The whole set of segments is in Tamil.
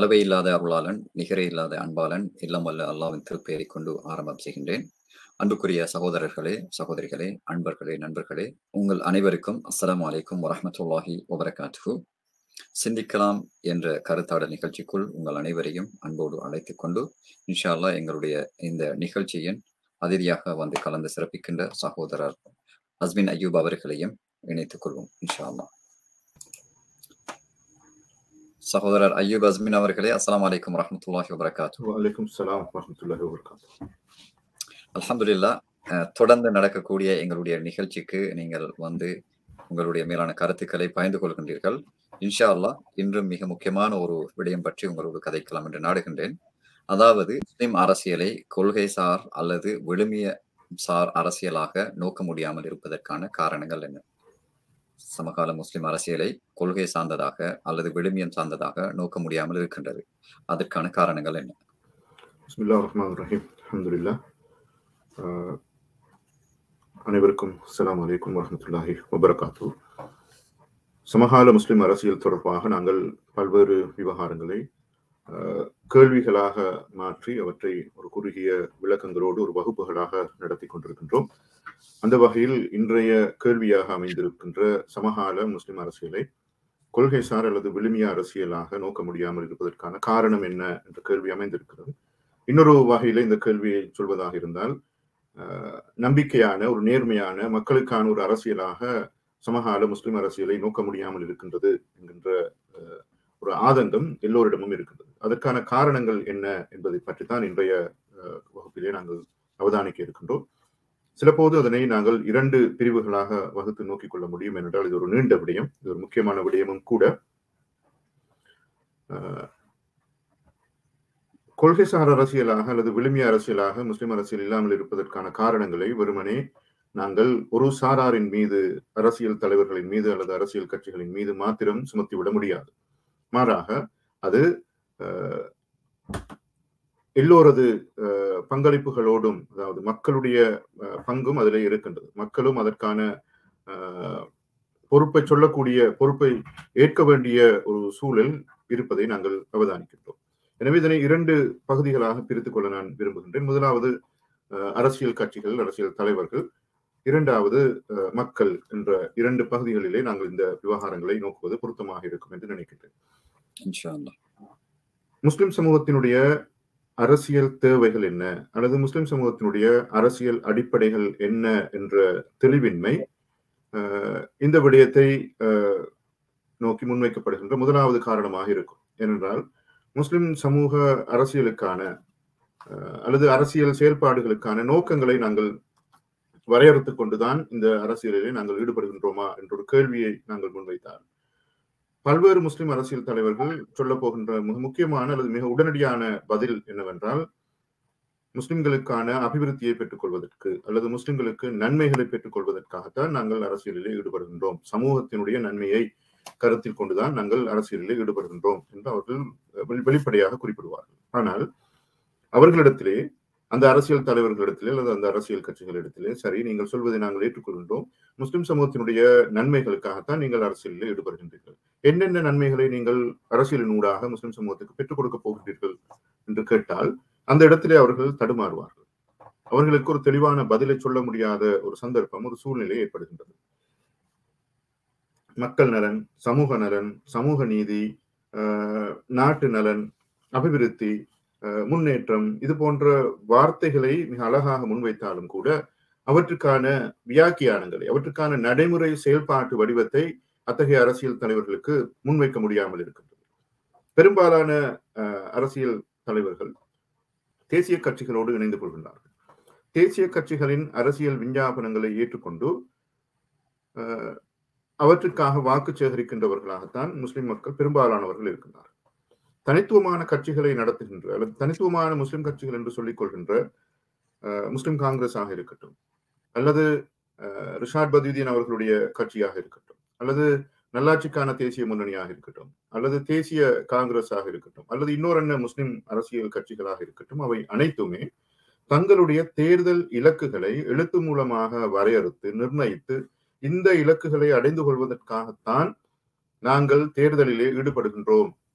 அளவே இல்லாத அருளாளன் நிகரே இல்லாத அன்பாளன் இல்லம் வல்ல அல்லாவின் திருப்பெயரை கொண்டு ஆரம்பம் செய்கின்றேன் அன்புக்குரிய சகோதரர்களே சகோதரிகளே அன்பர்களே நண்பர்களே உங்கள் அனைவருக்கும் அஸ்ஸலாமு அலைக்கும் வரஹமத்துல்லாஹி வபரகாத்துஹு சிந்திக்கலாம் என்ற கருத்தாடல் நிகழ்ச்சிக்குள் உங்கள் அனைவரையும் அன்போடு அழைத்துக் கொண்டு இன்ஷா அல்லாஹ் எங்களுடைய இந்த நிகழ்ச்சியின் அதிதியாக வந்து கலந்து சிறப்பிக்கின்ற சகோதரர் ஹஸ்பின் அய்யூப் அவர்களையும் இணைத்துக் கொள்வோம் இன்ஷா அல்லாஹ் சகோதரர் அய்யூப் அஸ்மின் அவர்களே அஸ்ஸலாமு அலைக்கும் வரஹமத்துல்லாஹி வபரகாத்து வலைக்கும் சலாம் வரமத்துல்லாஹி வபரகாத்து அல்ஹம்துலில்லா அஹ், தொடர்ந்து நடக்கக்கூடிய எங்களுடைய நிகழ்ச்சிக்கு நீங்கள் வந்து உங்களுடைய மேலான கருத்துக்களை பகிர்ந்து கொள்கின்றீர்கள் இன்ஷா அல்லாஹ் இன்றும் மிக முக்கியமான ஒரு விடயம் பற்றி உங்களோடு கதைக்கலாம் என்று நாடுகின்றேன் அதாவது முஸ்லிம் அரசியலை கொள்கை சார் அல்லது விழுமிய சார் அரசியலாக நோக்க முடியாமல் இருப்பதற்கான காரணங்கள் என்ன சமகால முஸ்லிம் அரசியலை கொள்கை சார்ந்ததாக அல்லது விழுமியம் சார்ந்ததாக நோக்க முடியாமல் இருக்கின்றது அதற்கான காரணங்கள் என்ன பிஸ்மில்லா ரஹ்மான் ரஹீம் அல்ஹம்துலில்லாஹ் ஆஹ், அனைவருக்கும் அஸ்ஸலாமு அலைக்கும் வரஹமத்துல்லாஹி வபரகாத்து சமகால முஸ்லிம் அரசியல் தொடர்பாக நாங்கள் பல்வேறு விவகாரங்களை ஆஹ், கேள்விகளாக மாற்றி அவற்றை ஒரு குறுகிய விளக்கங்களோடு ஒரு வகுப்புகளாக நடத்தி கொண்டிருக்கின்றோம் அந்த வகையில் இன்றைய கேள்வியாக அமைந்திருக்கின்ற சமகால முஸ்லிம் அரசியலை கொள்கைசார் அல்லது விழுமிய அரசியலாக நோக்க முடியாமல் இருப்பதற்கான காரணம் என்ன என்ற கேள்வி அமைந்திருக்கிறது இன்னொரு வகையில இந்த கேள்வியை சொல்வதாக இருந்தால் ஆஹ், நம்பிக்கையான ஒரு நேர்மையான மக்களுக்கான ஒரு அரசியலாக சமகால முஸ்லிம் அரசியலை நோக்க முடியாமல் இருக்கின்றது என்கின்ற ஆஹ், ஒரு ஆதங்கம் எல்லோரிடமும் இருக்கின்றது அதற்கான காரணங்கள் என்ன என்பதை பற்றி தான் இன்றைய ஆஹ், வகுப்பிலே நாங்கள் அவதானிக்க இருக்கின்றோம் சிலபோது அதனை நாங்கள் இரண்டு பிரிவுகளாக வகுத்து நோக்கிக் கொள்ள முடியும் என்றால் இது ஒரு நீண்ட விடயம் இது ஒரு முக்கியமான விடயமும் கூட ஆஹ், கொள்கைசார் அரசியலாக அல்லது விழுமிய அரசியலாக முஸ்லிம் அரசியல் இல்லாமல் இருப்பதற்கான காரணங்களை வெறுமனே நாங்கள் ஒரு சாராரின் மீது அரசியல் தலைவர்களின் மீது அல்லது அரசியல் கட்சிகளின் மீது மாத்திரம் சுமத்திவிட முடியாது மாறாக அது ஆஹ், எல்லோரது ஆஹ், பங்களிப்புகளோடும் அதாவது மக்களுடைய ஆஹ், பங்கும் அதில் இருக்கின்றது மக்களும் அதற்கான ஆஹ், பொறுப்பை சொல்லக்கூடிய பொறுப்பை ஏற்க வேண்டிய ஒரு சூழல் இருப்பதை நாங்கள் அவதானிக்கின்றோம் எனவே இதனை இரண்டு பகுதிகளாக பிரித்துக் கொள்ள நான் விரும்புகின்றேன் முதலாவது அஹ், அரசியல் கட்சிகள் அரசியல் தலைவர்கள் இரண்டாவது அஹ், மக்கள் என்ற இரண்டு பகுதிகளிலே நாங்கள் இந்த விவகாரங்களை நோக்குவது பொருத்தமாக இருக்கும் என்று நினைக்கின்றேன் இன்ஷா அல்லாஹ் முஸ்லிம் சமூகத்தினுடைய அரசியல் தேவைகள் என்ன அல்லது முஸ்லிம் சமூகத்தினுடைய அரசியல் அடிப்படைகள் என்ன என்ற தெளிவின்மை அஹ், இந்த விடயத்தை அஹ், நோக்கி முன்வைக்கப்படுகின்ற முதலாவது காரணமாக இருக்கும் ஏனென்றால் முஸ்லிம் சமூக அரசியலுக்கான அஹ், அல்லது அரசியல் செயல்பாடுகளுக்கான நோக்கங்களை நாங்கள் வரையறுத்துக் கொண்டுதான் இந்த அரசியலிலே நாங்கள் ஈடுபடுகின்றோமா என்ற ஒரு கேள்வியை நாங்கள் முன்வைத்தார் பல்வேறு முஸ்லிம் அரசியல் தலைவர்கள் சொல்ல போகின்ற மிக முக்கியமான அல்லது மிக உடனடியான பதில் என்னவென்றால் முஸ்லிம்களுக்கான அபிவிருத்தியை பெற்றுக் கொள்வதற்கு அல்லது முஸ்லிம்களுக்கு நன்மைகளை பெற்றுக் கொள்வதற்காகத்தான் நாங்கள் அரசியலிலே ஈடுபடுகின்றோம் சமூகத்தினுடைய நன்மையை கருத்தில் கொண்டுதான் நாங்கள் அரசியலிலே ஈடுபடுகின்றோம் என்று அவர்கள் வெளி- வெளிப்படையாக குறிப்பிடுவார்கள் ஆனால் அவர்களிடத்திலே அந்த அரசியல் தலைவர்களிடத்திலே அல்லது அந்த அரசியல் கட்சிகளிடத்திலே சரி நீங்கள் சொல்வதை நாங்கள் ஏற்றுக்கொள்கின்றோம் முஸ்லிம் சமூகத்தினுடைய நன்மைகளுக்காகத்தான் நீங்கள் அரசியலில் ஈடுபடுகின்றீர்கள் என்னென்ன நன்மைகளை நீங்கள் அரசியலின் ஊடாக முஸ்லிம் சமூகத்துக்கு பெற்றுக் கொடுக்க போகின்றீர்கள் என்று கேட்டால் அந்த இடத்திலே அவர்கள் தடுமாறுவார்கள் அவர்களுக்கு ஒரு தெளிவான பதிலை சொல்ல முடியாத ஒரு சந்தர்ப்பம் ஒரு சூழ்நிலை ஏற்படுகின்றது மக்கள் நலன் சமூக நலன் சமூக நீதி ஆஹ், நாட்டு நலன் அபிவிருத்தி ஆஹ், முன்னேற்றம் இது போன்ற வார்த்தைகளை மிக அழகாக முன்வைத்தாலும் கூட அவற்றுக்கான வியாக்கியானங்களை அவற்றுக்கான நடைமுறை செயல்பாட்டு வடிவத்தை அத்தகைய அரசியல் தலைவர்களுக்கு முன்வைக்க முடியாமல் இருக்கின்றது பெரும்பாலான ஆஹ், அரசியல் தலைவர்கள் தேசிய கட்சிகளோடு இணைந்து கொள்கின்றார்கள் தேசிய கட்சிகளின் அரசியல் விஞ்ஞாபனங்களை ஏற்றுக்கொண்டு ஆஹ், அவற்றுக்காக வாக்கு சேகரிக்கின்றவர்களாகத்தான் முஸ்லிம் மக்கள் பெரும்பாலானவர்கள் இருக்கின்றார்கள் தனித்துவமான கட்சிகளை நடத்துகின்ற அல்லது தனித்துவமான முஸ்லிம் கட்சிகள் என்று சொல்லிக் கொள்கின்ற ஆஹ், முஸ்லிம் காங்கிரஸ் ஆக இருக்கட்டும் அல்லது ஆஹ், ரிஷாட் பதுதீன் அவர்களுடைய கட்சியாக இருக்கட்டும் அல்லது நல்லாட்சிக்கான தேசிய முன்னணியாக இருக்கட்டும் அல்லது தேசிய காங்கிரஸ் ஆக இருக்கட்டும் அல்லது இன்னொரு முஸ்லிம் அரசியல் கட்சிகளாக இருக்கட்டும் அவை அனைத்துமே தங்களுடைய தேர்தல் இலக்குகளை எழுத்து மூலமாக வரையறுத்து நிர்ணயித்து இந்த இலக்குகளை அடைந்து கொள்வதற்காகத்தான் நாங்கள் தேர்தலிலே ஈடுபடுகின்றோம்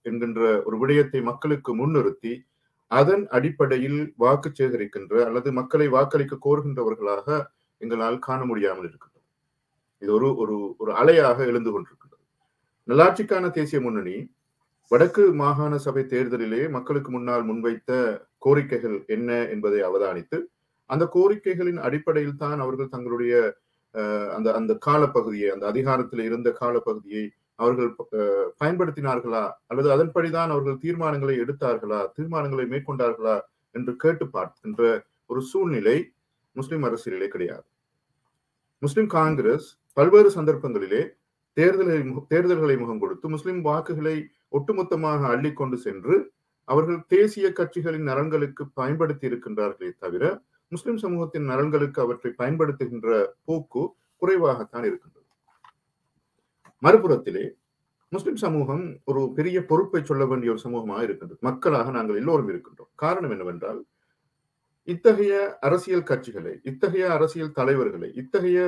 என்கின்ற ஒரு விடயத்தை மக்களுக்கு முன்னிறுத்தி அதன் அடிப்படையில் வாக்கு சேகரிக்கின்ற அல்லது மக்களை வாக்களிக்க கோருகின்றவர்களாக எங்களால் காண முடியாமல் இருக்கின்றது இது ஒரு ஒரு ஒரு அலையாக எழுந்து கொண்டிருக்கின்றது நல்லாட்சிக்கான தேசிய முன்னணி வடக்கு மாகாண சபை தேர்தலிலே மக்களுக்கு முன்னால் முன்வைத்த கோரிக்கைகள் என்ன என்பதை அவதானித்து அந்த கோரிக்கைகளின் அடிப்படையில் தான் அவர்கள் தங்களுடைய அந்த அந்த காலப்பகுதியை அந்த அதிகாரத்தில் இருந்த காலப்பகுதியை அவர்கள் பயன்படுத்தினார்களா அல்லது அதன்படிதான் அவர்கள் தீர்மானங்களை எடுத்தார்களா தீர்மானங்களை மேற்கொண்டார்களா என்று கேட்டு பார்க்கின்ற ஒரு சூழ்நிலை முஸ்லிம் அரசியலிலே கிடையாது முஸ்லிம் காங்கிரஸ் பல்வேறு சந்தர்ப்பங்களிலே தேர்தலை தேர்தல்களை முகம் கொடுத்து முஸ்லிம் வாக்குகளை ஒட்டுமொத்தமாக அள்ளிக்கொண்டு சென்று அவர்கள் தேசிய கட்சிகளின் நலன்களுக்கு பயன்படுத்தி இருக்கின்றார்களே தவிர முஸ்லிம் சமூகத்தின் நலன்களுக்கு அவற்றை பயன்படுத்துகின்ற போக்கு குறைவாகத்தான் இருக்கின்றது மறுபுறத்திலே முஸ்லிம் சமூகம் ஒரு பெரிய பொறுப்பை சொல்ல வேண்டிய ஒரு சமூகமாக இருக்கின்றது மக்களாக நாங்கள் எல்லோரும் இருக்கின்றோம் காரணம் என்னவென்றால் இத்தகைய அரசியல் கட்சிகளை இத்தகைய அரசியல் தலைவர்களை இத்தகைய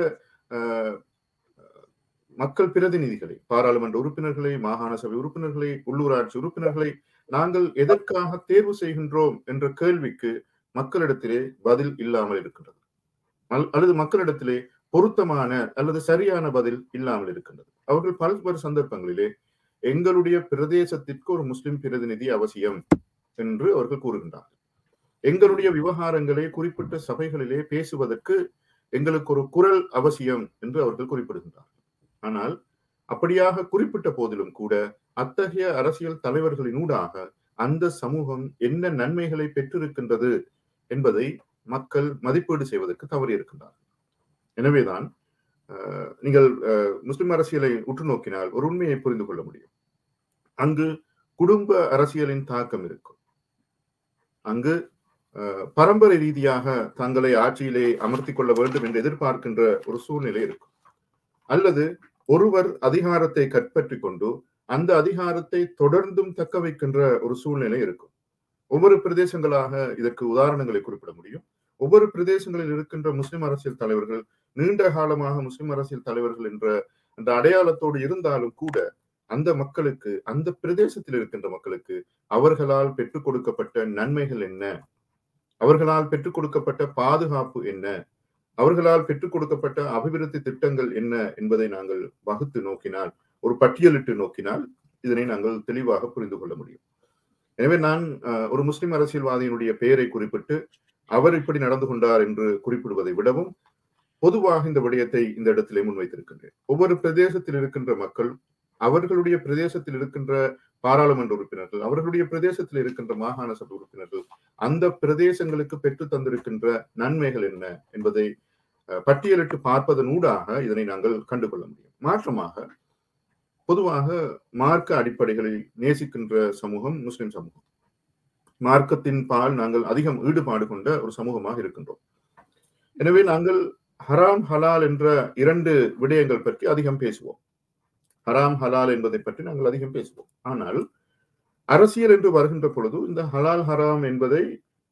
மக்கள் பிரதிநிதிகளை பாராளுமன்ற உறுப்பினர்களை மாகாண சபை உறுப்பினர்களை உள்ளூராட்சி உறுப்பினர்களை நாங்கள் எதற்காக தேர்வு செய்கின்றோம் என்ற கேள்விக்கு மக்களிடத்திலே பதில் இல்லாமல் இருக்கின்றது அல்லது மக்களிடத்திலே பொருத்தமான அல்லது சரியான பதில் இல்லாமல் இருக்கின்றது அவர்கள் பல்வேறு சந்தர்ப்பங்களிலே எங்களுடைய பிரதேசத்திற்கு ஒரு முஸ்லிம் பிரதிநிதி அவசியம் என்று அவர்கள் கூறுகின்றார்கள் எங்களுடைய விவகாரங்களை குறிப்பிட்ட சபைகளிலே பேசுவதற்கு எங்களுக்கு ஒரு குரல் அவசியம் என்று அவர்கள் குறிப்பிடுகின்றார்கள் ஆனால் அப்படியாக குறிப்பிட்ட போதிலும் கூட அத்தகைய அரசியல் தலைவர்களினூடாக அந்த சமூகம் என்ன நன்மைகளை பெற்றிருக்கின்றது என்பதை மக்கள் மதிப்பீடு செய்வதற்கு தவறி இருக்கின்றார்கள் எனவேதான் நீங்கள் முஸ்லிம் அரசியலை உற்று நோக்கினால் ஒரு உண்மையை புரிந்து கொள்ள முடியும் அங்கு குடும்ப அரசியலின் தாக்கம் இருக்கும் அங்கு பரம்பரை ரீதியாக தங்களை ஆட்சியிலே அமர்த்தி கொள்ள வேண்டும் என்று எதிர்பார்க்கின்ற ஒரு சூழ்நிலை இருக்கும் அல்லது ஒருவர் அதிகாரத்தை கைப்பற்றி கொண்டு அந்த அதிகாரத்தை தொடர்ந்தும் தக்க வைக்கின்ற ஒரு சூழ்நிலை இருக்கும் ஒவ்வொரு பிரதேசங்களாக இதற்கு உதாரணங்களை குறிப்பிட முடியும் ஒவ்வொரு பிரதேசங்களில் இருக்கின்ற முஸ்லிம் அரசியல் தலைவர்கள் நீண்ட காலமாக முஸ்லிம் அரசியல் தலைவர்கள் என்ற என்ற அடையாளத்தோடு இருந்தாலும் கூட அந்த மக்களுக்கு அந்த பிரதேசத்தில் இருக்கின்ற மக்களுக்கு அவர்களால் பெற்றுக் கொடுக்கப்பட்ட நன்மைகள் என்ன அவர்களால் பெற்றுக் கொடுக்கப்பட்ட பாதுகாப்பு என்ன அவர்களால் பெற்றுக் கொடுக்கப்பட்ட அபிவிருத்தி திட்டங்கள் என்ன என்பதை நாங்கள் வகுத்து நோக்கினால் ஒரு பட்டியலிட்டு நோக்கினால் இதனை நாங்கள் தெளிவாக புரிந்து கொள்ள முடியும் எனவே நான் ஒரு முஸ்லிம் அரசியல்வாதியினுடைய பெயரை குறிப்பிட்டு அவர் இப்படி நடந்து கொண்டார் என்று குறிப்பிடுவதை விடவும் பொதுவாக இந்த விடயத்தை இந்த இடத்திலே முன்வைத்திருக்கின்றேன் ஒவ்வொரு பிரதேசத்தில் இருக்கின்ற மக்கள் அவர்களுடைய பிரதேசத்தில் இருக்கின்ற பாராளுமன்ற உறுப்பினர்கள் அவர்களுடைய பிரதேசத்தில் இருக்கின்ற மாகாண சபை உறுப்பினர்கள் அந்த பிரதேசங்களுக்கு பெற்று தந்திருக்கின்ற நன்மைகள் என்ன என்பதை பட்டியலிட்டு பார்ப்பதன் ஊடாக இதனை நாங்கள் கண்டுகொள்ள முடியும் மாற்றமாக பொதுவாக மார்க்க அடிப்படைகளில் நேசிக்கின்ற சமூகம் முஸ்லிம் சமூகம் மார்க்கத்தின் பால் நாங்கள் அதிகம் ஈடுபாடு கொண்ட ஒரு சமூகமாக இருக்கின்றோம் எனவே நாங்கள் ஹராம் ஹலால் என்ற இரண்டு விடயங்கள் பற்றி அதிகம் பேசுவோம் ஹராம் ஹலால் என்பதை பற்றி நாங்கள் அதிகம் பேசுவோம் ஆனால் அரசியல் என்று வருகின்ற பொழுது இந்த ஹலால் ஹராம் என்பதை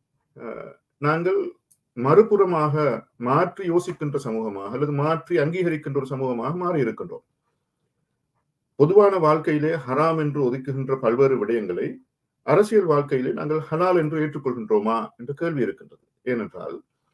நாங்கள் மறுபுறமாக மாற்றி யோசிக்கின்ற சமூகமாக அல்லது மாற்றி அங்கீகரிக்கின்ற ஒரு சமூகமாக மாறி இருக்கின்றோம் பொதுவான வாழ்க்கையிலே ஹராம் என்று ஒதுக்குகின்ற பல்வேறு விடயங்களை அரசியல் வாழ்க்கையிலே நாங்கள் ஹலால் என்று ஏற்றுக்கொள்கின்றோமா என்ற கேள்வி இருக்கின்றது ஏனென்றால்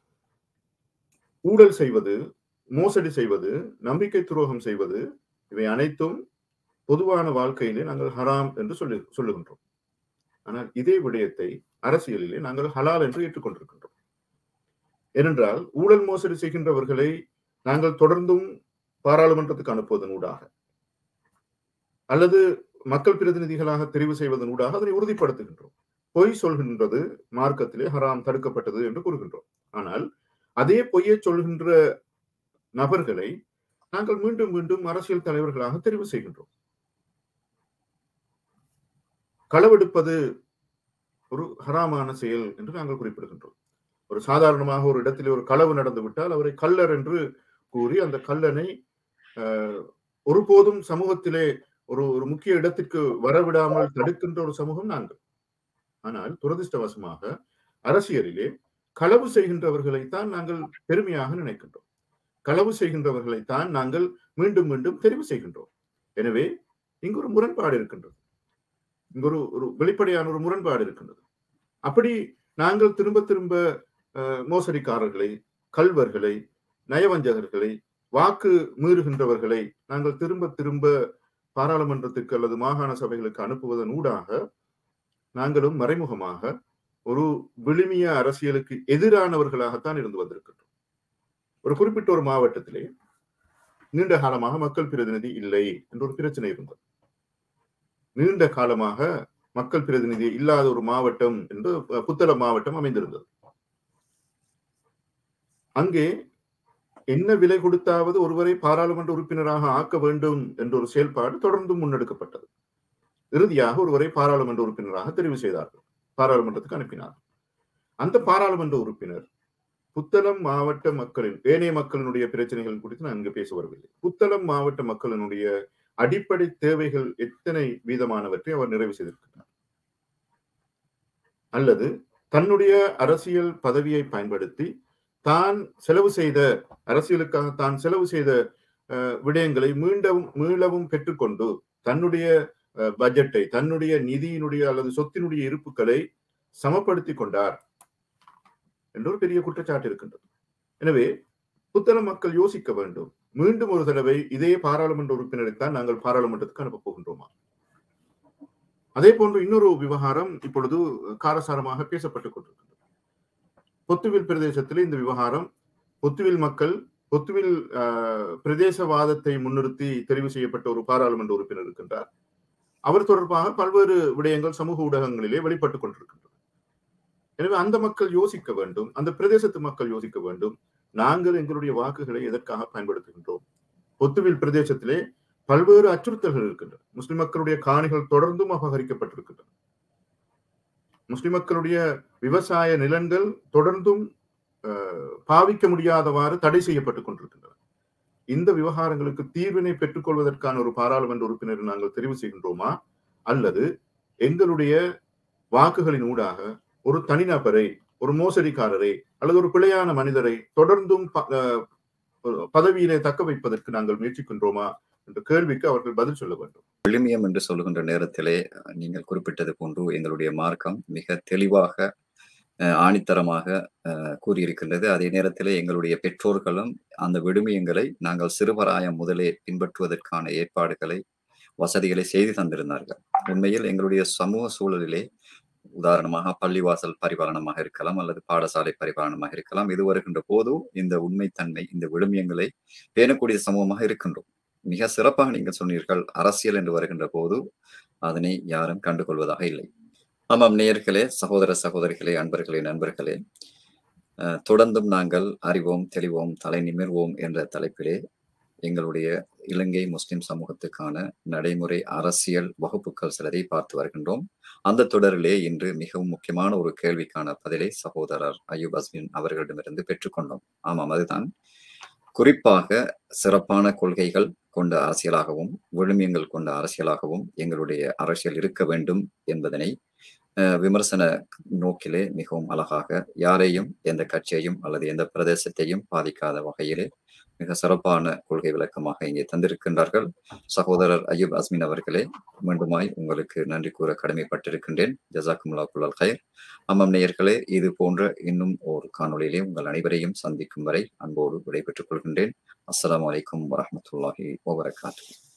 ஊழல் செய்வது மோசடி செய்வது நம்பிக்கை துரோகம் செய்வது இவை அனைத்தும் பொதுவான வாழ்க்கையிலே நாங்கள் ஹராம் என்று சொல்லி சொல்லுகின்றோம் ஆனால் இதே விடயத்தை அரசியலிலே நாங்கள் ஹலால் என்று ஏற்றுக்கொண்டிருக்கின்றோம் ஏனென்றால் ஊழல் மோசடி செய்கின்றவர்களை நாங்கள் தொடர்ந்தும் பாராளுமன்றத்துக்கு அனுப்புவதன் ஊடாக அல்லது மக்கள் பிரதிநிதிகளாக தெரிவு செய்வதன் ஊடாக அதனை உறுதிப்படுத்துகின்றோம் பொய் சொல்கின்றது மார்க்கத்திலே ஹராம் தடுக்கப்பட்டது என்று கூறுகின்றோம் ஆனால் அதே பொய்யை சொல்கின்ற நபர்களை நாங்கள் மீண்டும் மீண்டும் அரசியல் தலைவர்களாக தெரிவு செய்கின்றோம் களவெடுப்பது ஒரு ஹராமான செயல் என்று நாங்கள் குறிப்பிடுகின்றோம் ஒரு சாதாரணமாக ஒரு இடத்திலே ஒரு களவு நடந்து விட்டால் அவரை கல்லர் என்று கூறி அந்த கல்லனை ஒருபோதும் சமூகத்திலே ஒரு ஒரு முக்கிய இடத்திற்கு வரவிடாமல் தடுக்கின்ற ஒரு சமூகம் நாங்கள் ஆனால் துரதிருஷ்டவசமாக அரசியலிலே களவு செய்கின்றவர்களைத்தான் நாங்கள் பெருமையாக நினைக்கின்றோம் களவு செய்கின்றவர்களைத்தான் நாங்கள் மீண்டும் மீண்டும் தெரிவு செய்கின்றோம் எனவே இங்கு ஒரு முரண்பாடு இருக்கின்றது இங்க ஒரு ஒரு வெளிப்படையான ஒரு முரண்பாடு இருக்கின்றது அப்படி நாங்கள் திரும்ப திரும்ப அஹ், மோசடிக்காரர்களை கல்வர்களை நயவஞ்சகர்களை வாக்கு மீறுகின்றவர்களை நாங்கள் திரும்ப திரும்ப பாராளுமன்றத்துக்கு அல்லது மாகாண சபைகளுக்கு அனுப்புவதன் ஊடாக நாங்களும் மறைமுகமாக ஒரு விழுமிய அரசியலுக்கு எதிரானவர்களாகத்தான் இருந்து வந்திருக்கின்றோம் ஒரு குறிப்பிட்ட ஒரு மாவட்டத்திலே நீண்ட காலமாக மக்கள் பிரதிநிதி இல்லை என்ற ஒரு பிரச்சனை இருந்தது நீண்ட காலமாக மக்கள் பிரதிநிதி இல்லாத ஒரு மாவட்டம் என்று அஹ், புத்தளம் மாவட்டம் அமைந்திருந்தது அங்கே என்ன விலை கொடுத்தாவது ஒருவரை பாராளுமன்ற உறுப்பினராக ஆக்க வேண்டும் என்ற ஒரு செயல்பாடு தொடர்ந்து முன்னெடுக்கப்பட்டது இறுதியாக ஒருவரை பாராளுமன்ற உறுப்பினராக தெரிவு செய்தார்கள் பாராளுமன்றத்துக்கு அனுப்பினார் அந்த பாராளுமன்ற உறுப்பினர் புத்தளம் மாவட்ட மக்களின் ஏனைய மக்களினுடைய பிரச்சனைகள் குறித்து நான் இங்கு பேச வரவில்லை புத்தளம் மாவட்ட மக்களினுடைய அடிப்படை தேவைகள் எத்தனை வீதமானவற்றை அவர் நிறைவு செய்திருக்கிறார் அல்லது தன்னுடைய அரசியல் பதவியை பயன்படுத்தி தான் செலவு செய்த அரசியலுக்காக தான் செலவு செய்த அஹ், விடயங்களை மீண்டும் மீளவும் பெற்றுக்கொண்டு தன்னுடைய அஹ், பட்ஜெட்டை தன்னுடைய நிதியினுடைய அல்லது சொத்தினுடைய இருப்புகளை சமப்படுத்தி கொண்டார் என்ற ஒரு பெரிய குற்றச்சாட்டு இருக்கின்றது எனவே புத்தள மக்கள் யோசிக்க வேண்டும் மீண்டும் ஒரு தடவை இதே பாராளுமன்ற உறுப்பினரைத்தான் நாங்கள் பாராளுமன்றத்துக்கு அனுப்பப் போகின்றோமா அதே போன்று இன்னொரு விவகாரம் இப்பொழுது காரசாரமாக பேசப்பட்டுக் கொண்டிருக்கிறது பொத்துவில் பிரதேசத்தில் இந்த விவகாரம் பொத்துவில் மக்கள் பொத்துவில் ஆஹ், பிரதேசவாதத்தை முன்னிறுத்தி தெரிவு செய்யப்பட்ட ஒரு பாராளுமன்ற உறுப்பினர் இருக்கின்றார் அவர் தொடர்பாக பல்வேறு விடயங்கள் சமூக ஊடகங்களிலே வெளிப்பட்டுக் கொண்டிருக்கின்றன எனவே அந்த மக்கள் யோசிக்க வேண்டும் அந்த பிரதேசத்து மக்கள் யோசிக்க வேண்டும் நாங்கள் எங்களுடைய வாக்குகளை எதற்காக பயன்படுத்துகின்றோம் பொத்துவில் பிரதேசத்திலே பல்வேறு அச்சுறுத்தல்கள் இருக்கின்றன முஸ்லிம் மக்களுடைய காணிகள் தொடர்ந்தும் அபகரிக்கப்பட்டிருக்கின்றன முஸ்லிம் மக்களுடைய விவசாய நிலங்கள் தொடர்ந்தும் அஹ், பாவிக்க முடியாதவாறு தடை செய்யப்பட்டுக் கொண்டிருக்கின்றன இந்த விவகாரங்களுக்கு தீர்வினை பெற்றுக்கொள்வதற்கான ஒரு பாராளுமன்ற உறுப்பினரை நாங்கள் தெரிவு செய்கின்றோமா அல்லது எங்களுடைய வாக்குகளின் ஊடாக ஒரு தனிநபரை ஒரு மோசடிக்காரரை அல்லது ஒரு பிழையான மனிதரை தொடர்ந்தும் ப- அஹ், பதவியிலே தக்க வைப்பதற்கு நாங்கள் முயற்சிக்கின்றோமா என்ற கேள்விக்கு அவர்கள் பதில் சொல்ல வேண்டும் விழுமியம் என்று சொல்லுகின்ற நேரத்திலே அஹ், நீங்கள் குறிப்பிட்டது போன்று எங்களுடைய மார்க்கம் மிக தெளிவாக அஹ், ஆணித்தரமாக அஹ், கூறியிருக்கின்றது அதே நேரத்திலே எங்களுடைய பெற்றோர்களும் அந்த விழுமியங்களை நாங்கள் சிறுவராயம் முதலே பின்பற்றுவதற்கான ஏற்பாடுகளை வசதிகளை செய்து தந்திருந்தார்கள் உண்மையில் எங்களுடைய சமூக சூழலிலே உதாரணமாக பள்ளிவாசல் பரிபாலனமாக இருக்கலாம் அல்லது பாடசாலை பரிபாலனமாக இருக்கலாம் இது வருகின்ற போது இந்த உண்மைத்தன்மை இந்த விழுமியங்களை பேணக்கூடிய சமூகமாக இருக்கின்றோம் மிக சிறப்பாக நீங்கள் சொன்னீர்கள் அரசியல் என்று வருகின்ற போது அதனை யாரும் கண்டுகொள்வதாக இல்லை ஆமாம் நேயர்களே சகோதர சகோதரிகளே அன்பர்களே நண்பர்களே அஹ், தொடர்ந்தும் நாங்கள் அறிவோம் தெளிவோம் தலை நிமிர்வோம் என்ற தலைப்பிலே எங்களுடைய இலங்கை முஸ்லிம் சமூகத்துக்கான நடைமுறை அரசியல் வகுப்புகள் சிலரை பார்த்து வருகின்றோம் அந்த தொடரிலே இன்று மிகவும் முக்கியமான ஒரு கேள்விக்கான பதிலை சகோதரர் அயூப் அஸ்மின் அவர்களிடமிருந்து பெற்றுக்கொண்டோம் ஆமாம் அதுதான் குறிப்பாக சிறப்பான கொள்கைகள் கொண்ட அரசியலாகவும் விழுமியங்கள் கொண்ட அரசியலாகவும் எங்களுடைய அரசியல் இருக்க வேண்டும் என்பதனை அஹ், விமர்சன நோக்கிலே மிகவும் அழகாக யாரையும் எந்த கட்சியையும் அல்லது எந்த பிரதேசத்தையும் பாதிக்காத வகையிலே மிக சிறப்பான கொள்கை விளக்கமாக இங்கே தந்திருக்கின்றார்கள் சகோதரர் அய்யூப் அஸ்மின் அவர்களே மீண்டுமாய் உங்களுக்கு நன்றி கூற கடமைப்பட்டிருக்கின்றேன் ஜசாக்குமுல்லா குல்லால் கயர் ஆமாம் நேயர்களே இது போன்ற இன்னும் ஒரு காணொளியிலே உங்கள் அனைவரையும் சந்திக்கும் வரை அன்போடு விடைபெற்றுக் கொள்கின்றேன் அஸ்ஸலாமு அலைக்கும் வரஹ்மத்துல்லாஹி வபரகாத்துஹு